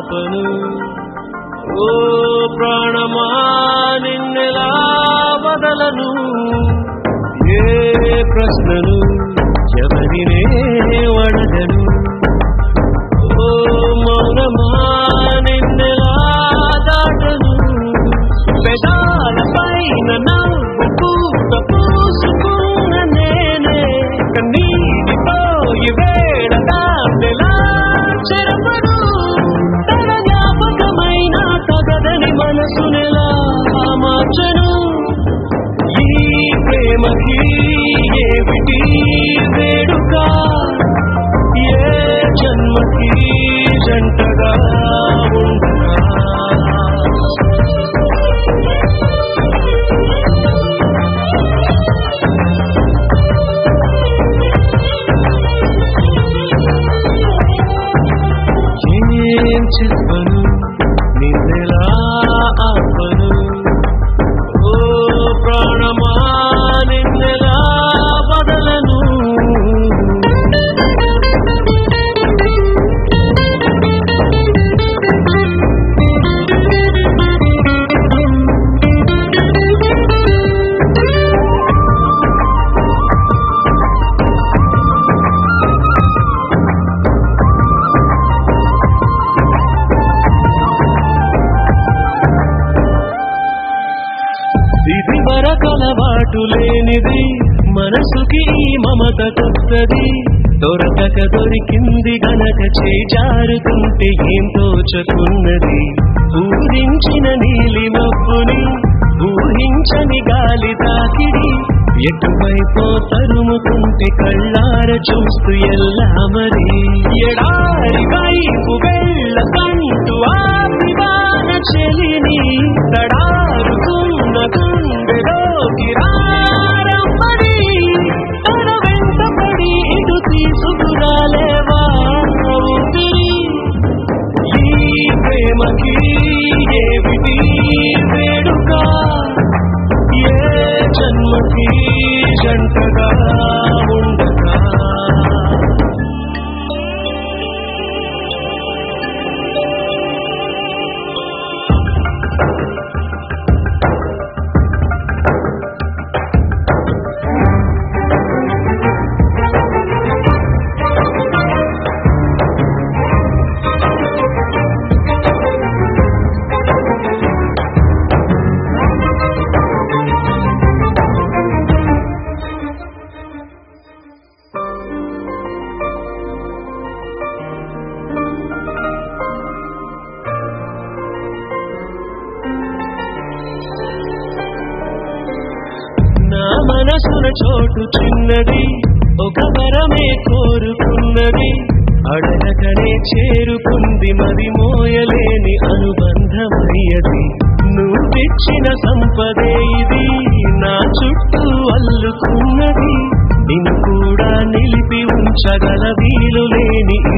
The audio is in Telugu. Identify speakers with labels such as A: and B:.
A: ఆపను ఓ ప్రాణమా నిన్నెలా వదలను ఏ ప్రశ్నను ఎవరినే వడగను ఓ మౌనమా నిన్నెలా దాటను పెదాల పైన నవ్వు పూత పూసుకున్న నేనే కన్నీటిపోయి వేళ దాండెలా చెరపడు తన జ్ఞాపకమైన తగదని మనసునెలా మార్చను ఈ ప్రేమకి ఏమిటి వేడుక ఏ జన్మకి జంటగా ఉండగా ఏం చెప్పను నిన్నెలా ఆపను ఓ ప్రాణమా నిన్నెలా వదలను ఇది వరకలవాటు లేనిది మనసుకి ఈ మమత కొత్తది దొరకక దొరికింది గనక చేజారుతుంటే ఏం తోచకున్నది ఊరించిన నీలి మబ్బుని ఊహించని గాలి తాకిడి ఎటువైపో తరుముతుంటే కళ్ళార చూస్తూ ఎల్లా మరి ఎడారి వైపు వెళ్ళకంటూ ఆపివాన చెలిని తడారుకున్న గుండెలోకి రారమ్మని తన వెంట పడి ఇటు తీసుకురాలేవా ఊపిరి ఈ ప్రేమకి ఏమిటి వేడుక ఏ జన్మకి జంటగా ఉండగా నా మనసున చోటు చిన్నది ఒక వరమే కోరుకున్నది అడగకనే చేరుకుంది మరి మోయలేని అనుబంధమయ్యది నువ్విచ్చిన సంపదే ఇది నా చుట్టూ అల్లుకున్నది నిన్ను కూడా నిలిపి ఉంచగల వీలు లేని